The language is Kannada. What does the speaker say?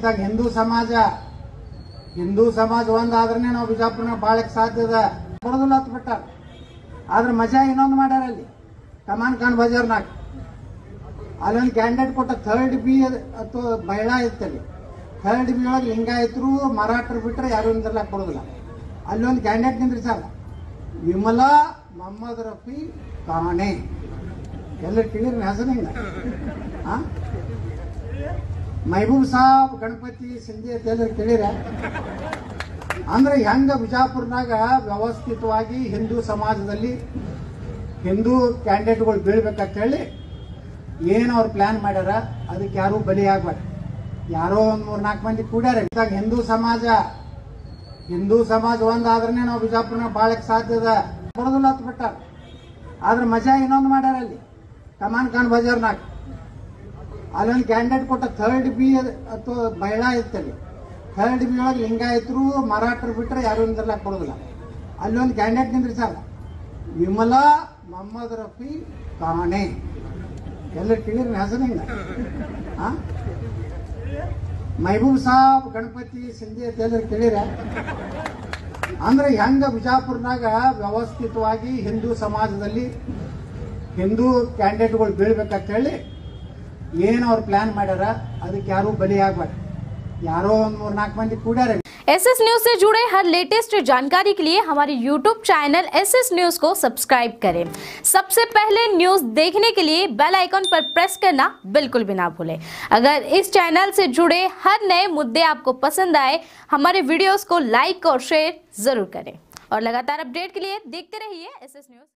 ಇತ್ತಾಗ ಹಿಂದೂ ಸಮಾಜ ಹಿಂದೂ ಸಮಾಜ ಒಂದಾದ್ರೆ ನಾವು ಬಿಜಾಪುರನ ಬಾಳಕ್ ಸಾಧ್ಯ ಅದ ಬರೋದಿಲ್ಲ ಹತ್ತು ಬಿಟ್ಟ ಆದ್ರೆ ಮಜಾ ಇನ್ನೊಂದು ಮಾಡ್ಯಾರ ಅಲ್ಲಿ ಕಮಾನ್ ಖಾನ್ ಬಜಾರ್ನಾಗ ಅಲ್ಲೊಂದು ಕ್ಯಾಂಡಿಡೇಟ್ ಕೊಟ್ಟ ಥರ್ಡ್ ಬಿ ಅಥವಾ ಮಹಿಳಾ ಇತ್ತಲ್ಲಿ ಥರ್ಡ್ ಬಿ ಒಳಗೆ ಲಿಂಗಾಯತರು ಮರಾಠರು ಬಿಟ್ರೆ ಯಾರು ನಿಂದಿರ್ಲಾಕ್ ಬರೋದಿಲ್ಲ ಅಲ್ಲೊಂದು ಕ್ಯಾಂಡಿಡೇಟ್ ನಿಂದ್ರಿಸಾರ ವಿಮಲಾ ಮೊಹಮ್ಮದ್ ರಫಿ ಕಾಣೆ ಎಲ್ಲ ಕೇಳಿರಿ ಹೆಸರು ಹಿಂಗ ಆ? ಮಹಬೂಬ್ ಸಾಬ್ ಗಣಪತಿ ಸಿಂಧಿ ಅಂತ ಎಲ್ಲರೂ ಕೇಳಿರ ಅಂದ್ರೆ ಹೆಂಗ ಬಿಜಾಪುರ್ನಾಗ ವ್ಯವಸ್ಥಿತವಾಗಿ ಹಿಂದೂ ಸಮಾಜದಲ್ಲಿ ಹಿಂದೂ ಕ್ಯಾಂಡಿಡೇಟ್ಗಳು ಬೀಳ್ಬೇಕಂತ ಹೇಳಿ ಏನು ಅವ್ರು ಪ್ಲಾನ್ ಮಾಡ್ಯಾರ ಅದಕ್ಕೆ ಯಾರು ಬಲಿ ಆಗ್ಬಾರ್ದು ಯಾರೋ ಒಂದ್ ಮೂರ್ ನಾಲ್ಕು ಮಂದಿ ಕೂಡ್ಯಾರ ಇತ್ತಾಗ ಹಿಂದೂ ಸಮಾಜ ಹಿಂದೂ ಸಮಾಜ ಒಂದಾದ್ರೆ ನಾವು ಬಿಜಾಪುರನ ಬಾಳಕ್ ಸಾಧ್ಯ ಅದ ಬರೋದಿಲ್ಲ ಹತ್ತು ಬಿಟ್ಟ ಆದ್ರೆ ಮಜಾ ಇನ್ನೊಂದು ಮಾಡ್ಯಾರ ಅಲ್ಲಿ ಕಮಾನ್ ಖಾನ್ ಬಜಾರ್ನಾಗ ಅಲ್ಲೊಂದು ಕ್ಯಾಂಡಿಡೇಟ್ ಕೊಟ್ಟ ಥರ್ಡ್ ಬಿ ಅಥವಾ ಮಹಿಳಾ ಇತ್ತಲ್ಲಿ ಥರ್ಡ್ ಬಿ ಒಳಗೆ ಲಿಂಗಾಯತರು ಮರಾಠರು ಬಿಟ್ರೆ ಯಾರು ನಿಂದಿರ್ಲಾಕ್ ಬರೋದಿಲ್ಲ ಅಲ್ಲೊಂದು ಕ್ಯಾಂಡಿಡೇಟ್ ನಿಂದ್ರಿಸಾರ ವಿಮಲಾ ಮೊಹಮ್ಮದ್ ರಫಿ ಕಾಣೆ ಎಲ್ಲ ಕೇಳಿರಿ ಹೆಸರು ಹಿಂಗ ಆ? ಮಹಬೂಬ್ ಸಾಬ್ ಗಣಪತಿ ಸಿಂಧಿ ಅಂತ ಎಲ್ಲರೂ ಕೇಳಿರ ಅಂದ್ರೆ ಹೆಂಗ ಬಿಜಾಪುರ್ನಾಗ ವ್ಯವಸ್ಥಿತವಾಗಿ ಹಿಂದೂ ಸಮಾಜದಲ್ಲಿ ಹಿಂದೂ ಕ್ಯಾಂಡಿಡೇಟ್ಗಳು ಬೀಳ್ಬೇಕಂತ ಹೇಳಿ ಏನು ಅವ್ರು ಪ್ಲಾನ್ ಮಾಡ್ಯಾರ ಅದಕ್ಕೆ ಯಾರು ಬಲಿ ಆಗ್ಬಾರ್ದು ಯಾರೋ ಒಂದ್ ಮೂರ್ ನಾಲ್ಕು ಮಂದಿ ಕೂಡ್ಯಾರ एस एस न्यूज से जुड़े हर लेटेस्ट जानकारी के लिए हमारे YouTube channel S S news को सब्सक्राइब करें सबसे पहले न्यूज देखने के लिए बेल आइकॉन पर प्रेस करना बिल्कुल भी ना भूलें अगर इस चैनल से जुड़े हर नए मुद्दे आपको पसंद आए हमारे वीडियोस को लाइक और शेयर जरूर करें और लगातार अपडेट के लिए देखते रहिए एस एस न्यूज